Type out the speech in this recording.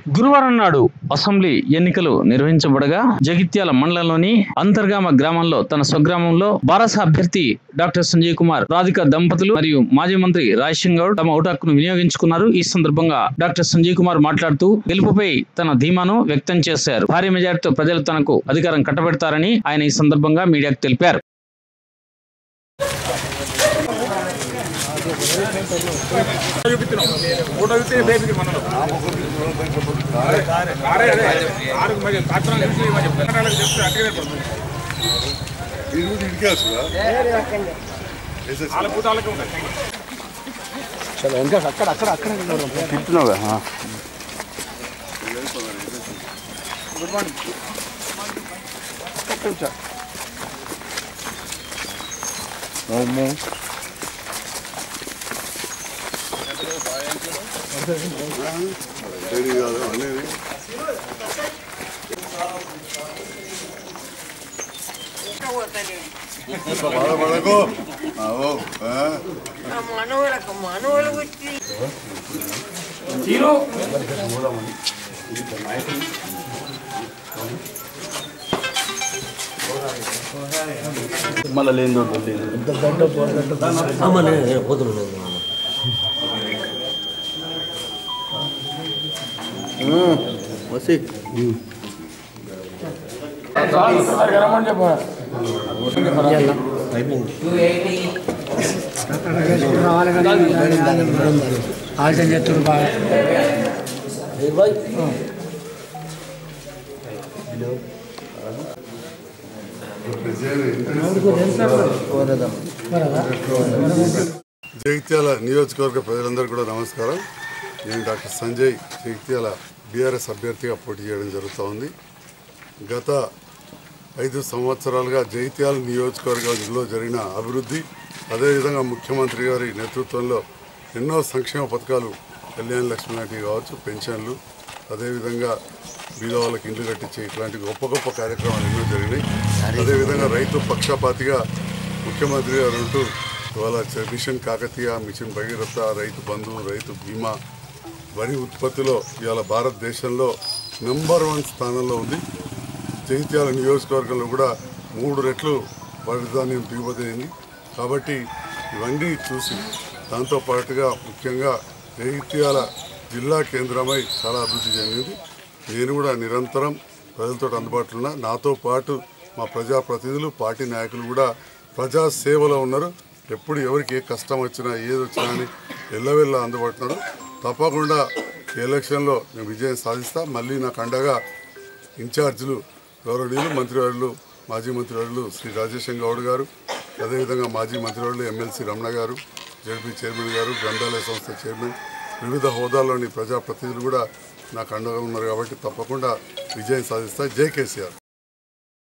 గురువారం నాడు అసెంబ్లీ ఎన్నికలు నిర్వహించబడగా జగిత్యాల మండలంలోని అంతర్గామ గ్రామంలో తన స్వగ్రామంలో బారస అభ్యర్థి డాక్టర్ సంజయ్ కుమార్ రాధిక దంపతులు మరియు మాజీ మంత్రి రాజసింగ్ గౌడ్ తమ ఓటు హక్కును వినియోగించుకున్నారు ఈ సందర్భంగా డాక్టర్ సంజయ్ కుమార్ మాట్లాడుతూ గెలుపుపై తన ధీమాను వ్యక్తం చేశారు భారీ మెజార్టీతో ప్రజలు తనకు అధికారం కట్టబెడతారని ఆయన ఈ సందర్భంగా మీడియాకు తెలిపారు ఫోటో ఇస్తే బేబీకి మనలో అరే అరే ఆరు మరి కాత్రాలు చూసి ఇవ్వని చెప్తాను వాళ్ళకి చెప్తే అక్కడే పడుతుంది వాళ్ళ పూట వాళ్ళకి ఉంటాయి బాధపడకు అవో ఆ? మనవలకు మనవలు వచ్చి ఆలోచన చేస్తున్నారు బాగా జగిత్యాల నియోజకవర్గ ప్రజలందరూ కూడా నమస్కారం నేను డాక్టర్ సంజయ్ జగిత్యాల బీఆర్ఎస్ అభ్యర్థిగా పోటీ చేయడం జరుగుతూ ఉంది గత ఐదు సంవత్సరాలుగా జగిత్యాల నియోజకవర్గంలో జరిగిన అభివృద్ధి అదేవిధంగా ముఖ్యమంత్రి గారి నేతృత్వంలో ఎన్నో సంక్షేమ పథకాలు కళ్యాణ లక్ష్మి లాంటివి కావచ్చు పెన్షన్లు అదేవిధంగా బీద వాళ్ళకి ఇండ్లు కట్టించే ఇట్లాంటి గొప్ప గొప్ప కార్యక్రమాలు ఎన్నో జరిగినాయి అదేవిధంగా రైతు పక్షపాతిగా ముఖ్యమంత్రి గారు ఉంటూ ఇవాళ చ- మిషన్ కాకతీయ మిషన్ భగీరథ రైతు బంధు రైతు బీమా వరి ఉత్పత్తిలో ఇవాళ భారతదేశంలో నెంబర్ వన్ స్థానంలో ఉంది జగిత్యాల నియోజకవర్గంలో కూడా మూడు రెట్లు వరి ధాన్యం దిగుబడి అయింది కాబట్టి ఇవన్నీ చూసి దాంతో పాటుగా ముఖ్యంగా జగిత్యాల జిల్లా కేంద్రమై చాలా అభివృద్ధి చెందింది నేను కూడా నిరంతరం ప్రజలతో అందుబాటులో ఉన్నా నాతో పాటు మా ప్రజాప్రతినిధులు పార్టీ నాయకులు కూడా ప్రజా సేవలో ఉన్నారు ఎప్పుడు ఎవరికి ఏ కష్టం వచ్చినా ఏది వచ్చినా అని ఎల్లవెల్ల అందుబాటులో ఉన్నారు తప్పకుండా ఈ ఎలక్షన్లో నేను విజయం సాధిస్తా మళ్ళీ నాకు అండగా ఇన్ఛార్జీలు గౌరవనీయులు మంత్రివర్యులు మాజీ మంత్రివర్యులు శ్రీ రాజేశం గౌడ్ గారు అదేవిధంగా మాజీ మంత్రివర్యులు ఎమ్మెల్సీ రమణ గారు జడ్పీ చైర్మన్ గారు గ్రంథాలయ సంస్థ చైర్మన్ వివిధ హోదాల్లోని ప్రజాప్రతినిధులు కూడా నాకు అండగా ఉన్నారు కాబట్టి తప్పకుండా విజయం సాధిస్తా జై కేసీఆర్